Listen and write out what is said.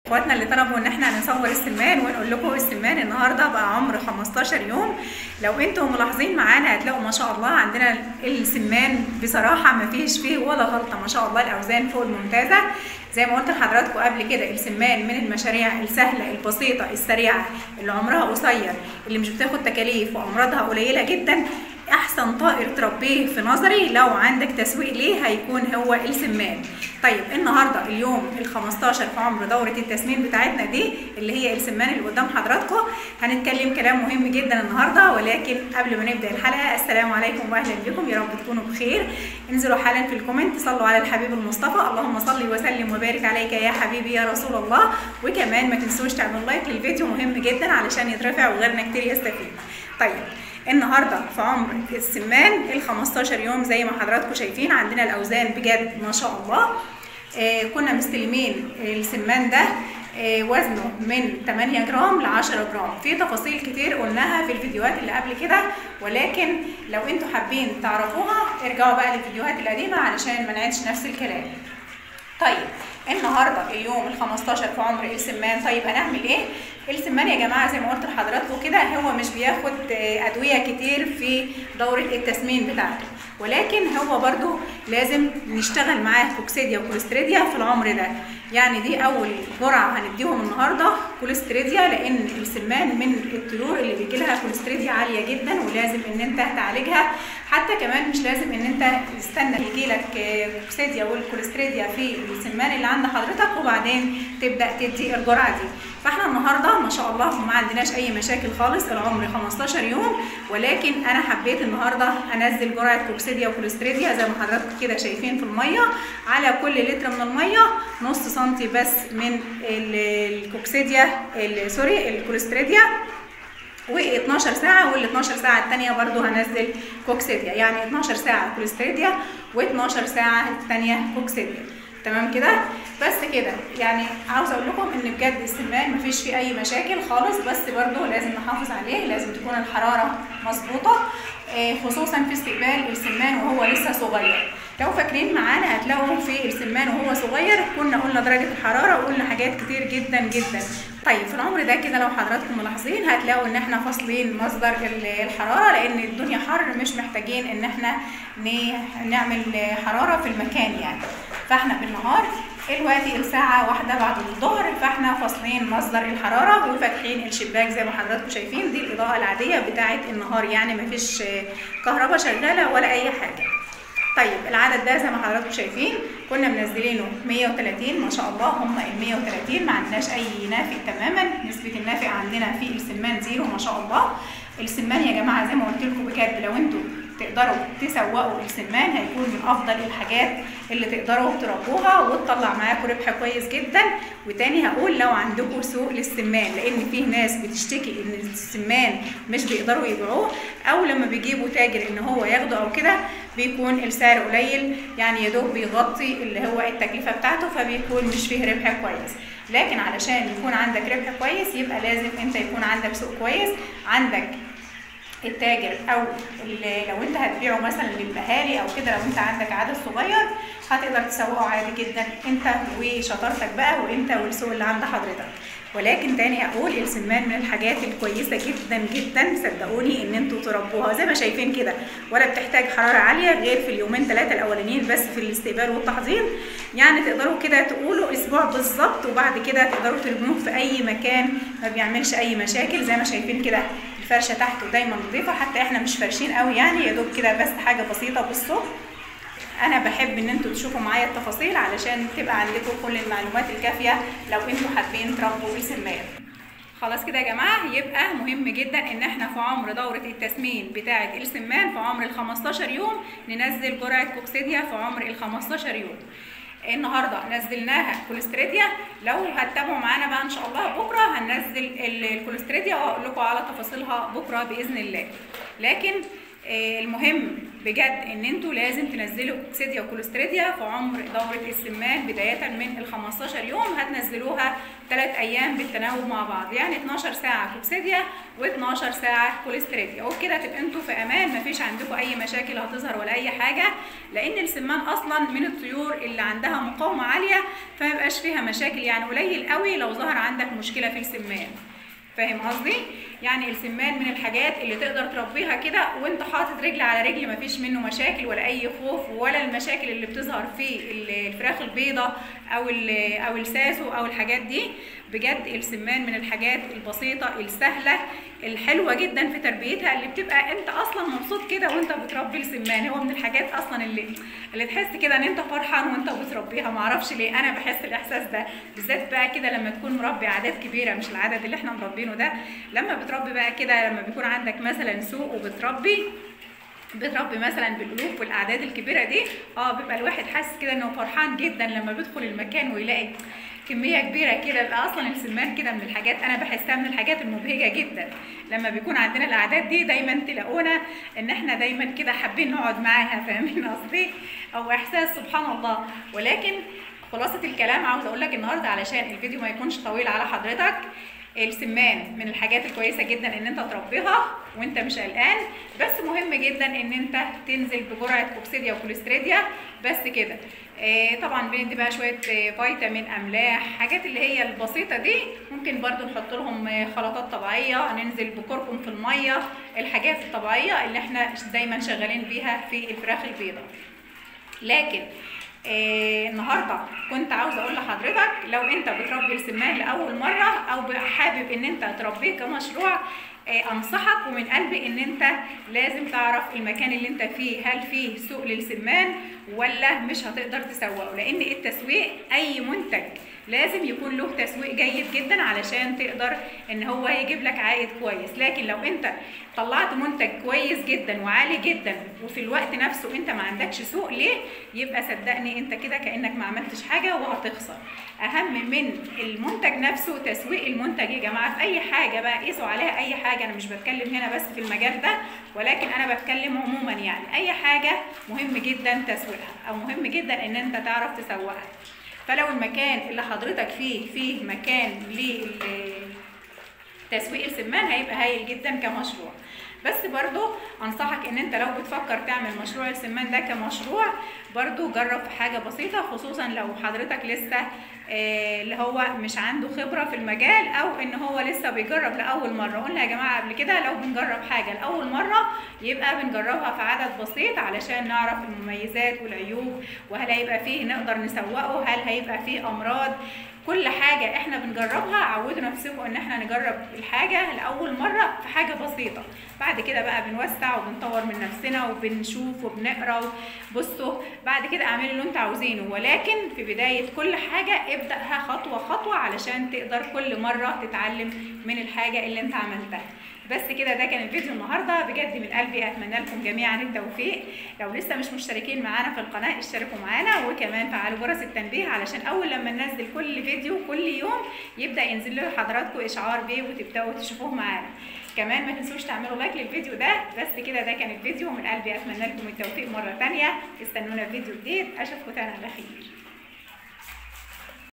اخواتنا اللي طلبوا ان احنا نصور السمان ونقول لكم السمان النهارده بقى عمر 15 يوم لو انتم ملاحظين معانا هتلاقوا ما شاء الله عندنا السمان بصراحه ما فيش فيه ولا غلطه ما شاء الله الاوزان فوق الممتازه زي ما قلت لحضراتكم قبل كده السمان من المشاريع السهله البسيطه السريعه اللي عمرها قصير اللي مش بتاخد تكاليف وامراضها قليله جدا احسن طائر تربيه في نظري لو عندك تسويق ليه هيكون هو السمان طيب النهارده اليوم ال 15 في عمر دوره التسمين بتاعتنا دي اللي هي السمان اللي قدام حضراتكم هنتكلم كلام مهم جدا النهارده ولكن قبل ما نبدا الحلقه السلام عليكم واهلا بكم يا رب تكونوا بخير انزلوا حالا في الكومنت صلوا على الحبيب المصطفى اللهم صل وسلم وبارك عليك يا حبيبي يا رسول الله وكمان ما تنسوش تعملوا لايك للفيديو مهم جدا علشان يترفع وغيرنا كتير يستفيد طيب النهارده في عمر السمان ال 15 يوم زي ما حضراتكم شايفين عندنا الاوزان بجد ما شاء الله آه كنا مستلمين السمان ده آه وزنه من 8 جرام ل 10 جرام في تفاصيل كتير قلناها في الفيديوهات اللي قبل كده ولكن لو انتوا حابين تعرفوها ارجعوا بقى للفيديوهات القديمه علشان ما نعيدش نفس الكلام طيب النهارده اليوم ال 15 في عمر السمان طيب هنعمل ايه؟ السمان يا جماعه زي ما قلت لحضراتكم كده هو مش بياخد ادويه كتير في دوره التسمين بتاعته ولكن هو برضو لازم نشتغل معاه كوكسيديا وكوليستريديا في العمر ده يعني دي اول جرعه هنديهم النهارده كوليستريديا لان السمان من الطيور اللي بيجي لها كوليستريديا عاليه جدا ولازم ان انت تعالجها حتى كمان مش لازم ان انت تستنى يجي لك كوكسيديا والكوليستريديا في السمان اللي عند حضرتك وبعدين تبدا تدي الجرعه دي فاحنا النهارده ما شاء الله ما عندناش اي مشاكل خالص العمر 15 يوم ولكن انا حبيت النهارده انزل جرعه كوكسيديا وكوليستريديا زي ما حضراتكم كده شايفين في الميه على كل لتر من الميه نص سنتي بس من الكوكسيديا سوري الكوليستريديا و12 ساعة وال 12 ساعة التانية برضو هنزل كوكسيديا يعني 12 ساعة كوليستريديا و12 ساعة التانية كوكسيديا تمام كده بس كده يعني عاوزه اقول لكم ان بجد السمان مفيش فيه اي مشاكل خالص بس برضو لازم نحافظ عليه لازم تكون الحراره مظبوطه خصوصا في استقبال السمان وهو لسه صغير لو فاكرين معانا هتلاقوا في السمان وهو صغير كنا قلنا درجه الحراره وقلنا حاجات كتير جدا جدا طيب في العمر ده كده لو حضراتكم ملاحظين هتلاقوا ان احنا فاصلين مصدر الحراره لان الدنيا حر مش محتاجين ان احنا نعمل حراره في المكان يعني فاحنا بالنهار دلوقتي الساعة واحدة بعد الظهر فاحنا فاصلين مصدر الحرارة وفاتحين الشباك زي ما حضراتكم شايفين دي الإضاءة العادية بتاعة النهار يعني مفيش كهرباء شغالة ولا أي حاجة طيب العدد ده زي ما حضراتكم شايفين كنا منزلينه 130 ما شاء الله هم ال 130 ما عندناش اي نافق تماما نسبه النافق عندنا في السمان زيرو ما شاء الله السمان يا جماعه زي ما قلت لكم بجد لو انتوا تقدروا تسوقوا السمان هيكون من افضل الحاجات اللي تقدروا تربوها وتطلع معاكم ربح كويس جدا وتاني هقول لو عندكم سوق للسمان لان فيه ناس بتشتكي ان السمان مش بيقدروا يبيعوه او لما بيجيبوا تاجر ان هو ياخده او كده بيكون السعر قليل يعني يا دوب بيغطي اللي هو التكلفه بتاعته فبيكون مش فيه ربح كويس لكن علشان يكون عندك ربح كويس يبقى لازم انت يكون عندك سوق كويس عندك التاجر او لو انت هتبيعه مثلا للبهاري او كده لو انت عندك عدد صغير هتقدر تسوقه عادي جدا انت وشطارتك بقى وانت والسوق اللي عند حضرتك ولكن تاني اقول السمان من الحاجات الكويسه جدا جدا صدقوني ان انتوا تربوها زي ما شايفين كده ولا بتحتاج حراره عاليه غير في اليومين ثلاثه الاولانيين بس في الاستقبال والتحضير يعني تقدروا كده تقولوا اسبوع بالظبط وبعد كده تقدروا ترموه في اي مكان ما بيعملش اي مشاكل زي ما شايفين كده الفرشه تحته دايما نظيفه حتى احنا مش فرشين قوي يعني يا دوب كده بس حاجه بسيطه بصوا انا بحب ان انتوا تشوفوا معايا التفاصيل علشان تبقى عندكم كل المعلومات الكافيه لو انتوا حابين تربوا السمان خلاص كده يا جماعه يبقى مهم جدا ان احنا في عمر دوره التسمين بتاعه السمان في عمر ال 15 يوم ننزل جرعه كوكسيديا في عمر ال 15 يوم النهارده نزلناها كوليستريديا لو هتتابعوا معانا بقى ان شاء الله بكره هننزل الكوليستريديا واقول لكم على تفاصيلها بكره باذن الله لكن آه، المهم بجد ان انتوا لازم تنزلوا كوكسيديا وكوليستريديا في عمر دوره السمان بدايه من ال 15 يوم هتنزلوها ثلاث ايام بالتناوب مع بعض يعني 12 ساعه كوكسيديا و12 ساعه كوليستريديا وبكده تبقى انتوا في امان مفيش عندكم اي مشاكل هتظهر ولا اي حاجه لان السمان اصلا من الطيور اللي عندها مقاومه عاليه فما يبقاش فيها مشاكل يعني قليل قوي لو ظهر عندك مشكله في السمان فاهم قصدي؟ يعني السمان من الحاجات اللي تقدر تربيها كده وانت حاطط رجل على رجل مفيش منه مشاكل ولا اي خوف ولا المشاكل اللي بتظهر في الفراخ البيضة او ال- او الساسو او الحاجات دي بجد السمان من الحاجات البسيطة السهلة الحلوة جدا في تربيتها اللي بتبقى انت اصلا مبسوط كده وانت بتربي السمان هو من الحاجات اصلا اللي اللي تحس كده ان انت فرحان وانت بتربيها معرفش ليه انا بحس الاحساس ده بالذات بقى كده لما تكون مربي اعداد كبيره مش العدد اللي احنا مربينه ده لما بتربي بقى كده لما بيكون عندك مثلا سوق وبتربي بتربي مثلا بالالوف والاعداد الكبيره دي اه بيبقى الواحد حاسس كده انه فرحان جدا لما بيدخل المكان ويلاقي كميه كبيره كده بقى اصلا السمان كده من الحاجات انا بحسها من الحاجات المبهجه جدا لما بيكون عندنا الاعداد دي دايما تلاقونا ان احنا دايما كده حابين نقعد معاها فاهمين قصدي او احساس سبحان الله ولكن خلاصة الكلام عاوز اقول لك النهارده علشان الفيديو ما يكونش طويل على حضرتك السمان من الحاجات الكويسه جدا ان انت تربيها وانت مش قلقان بس مهم جدا ان انت تنزل بجرعه كوكسيديا وكوليستريديا بس كده آه طبعا بندي بقى شويه آه فيتامين املاح حاجات اللي هي البسيطه دي ممكن برضو نحط لهم آه خلطات طبيعيه ننزل بكركم في الميه الحاجات الطبيعيه اللي احنا دايما شغالين بيها في الفراخ البيضاء لكن آه النهارده كنت عاوزه اقول لحضرتك لو انت بتربي السمان لاول مره او حابب ان انت تربيه كمشروع آه انصحك ومن قلبي ان انت لازم تعرف المكان اللي انت فيه هل فيه سوق للسمان ولا مش هتقدر تسوقه لان التسويق اي منتج لازم يكون له تسويق جيد جدا علشان تقدر ان هو يجيب لك عائد كويس لكن لو انت طلعت منتج كويس جدا وعالي جدا وفي الوقت نفسه انت ما عندكش سوق ليه يبقى صدقني انت كده كانك ما عملتش حاجه وهتخسر اهم من المنتج نفسه تسويق المنتج يا جماعه في اي حاجه بقى قيسوا عليها اي حاجه انا مش بتكلم هنا بس في المجال ده ولكن انا بتكلم عموما يعني اي حاجه مهم جدا تسويقها او مهم جدا ان انت تعرف تسوقها فلو المكان اللي حضرتك فيه فيه مكان لتسويق السمان هيبقى هايل جدا كمشروع بس برضو انصحك ان انت لو بتفكر تعمل مشروع السمان ده كمشروع برضو جرب في حاجة بسيطة خصوصا لو حضرتك لسه آه اللي هو مش عنده خبرة في المجال او ان هو لسه بيجرب لأول مرة قلنا يا جماعة قبل كده لو بنجرب حاجة لأول مرة يبقى بنجربها في عدد بسيط علشان نعرف المميزات والعيوب وهل هيبقى فيه نقدر نسوقه هل هيبقى فيه امراض كل حاجة احنا بنجربها عودوا نفسكم ان احنا نجرب الحاجة لأول مرة في حاجة بسيطة بعد كده بقى بنوسع وبنطور من نفسنا وبنشوف وبنقرا بصوا بعد كده اعملوا اللي انتوا عاوزينه ولكن في بداية كل حاجة ابدأها خطوة خطوة علشان تقدر كل مرة تتعلم من الحاجة اللي انت عملتها بس كده ده كان الفيديو النهارده بجد من قلبي اتمنى لكم جميعا التوفيق لو لسه مش مشتركين معانا في القناه اشتركوا معانا وكمان فعلوا جرس التنبيه علشان اول لما ننزل كل فيديو كل يوم يبدا ينزل لحضراتكم اشعار بيه وتبداوا تشوفوه معانا كمان ما تنسوش تعملوا لايك للفيديو ده بس كده ده كان الفيديو من قلبي اتمنى لكم التوفيق مره ثانيه استنونا في فيديو جديد اشوفكم تاني على خير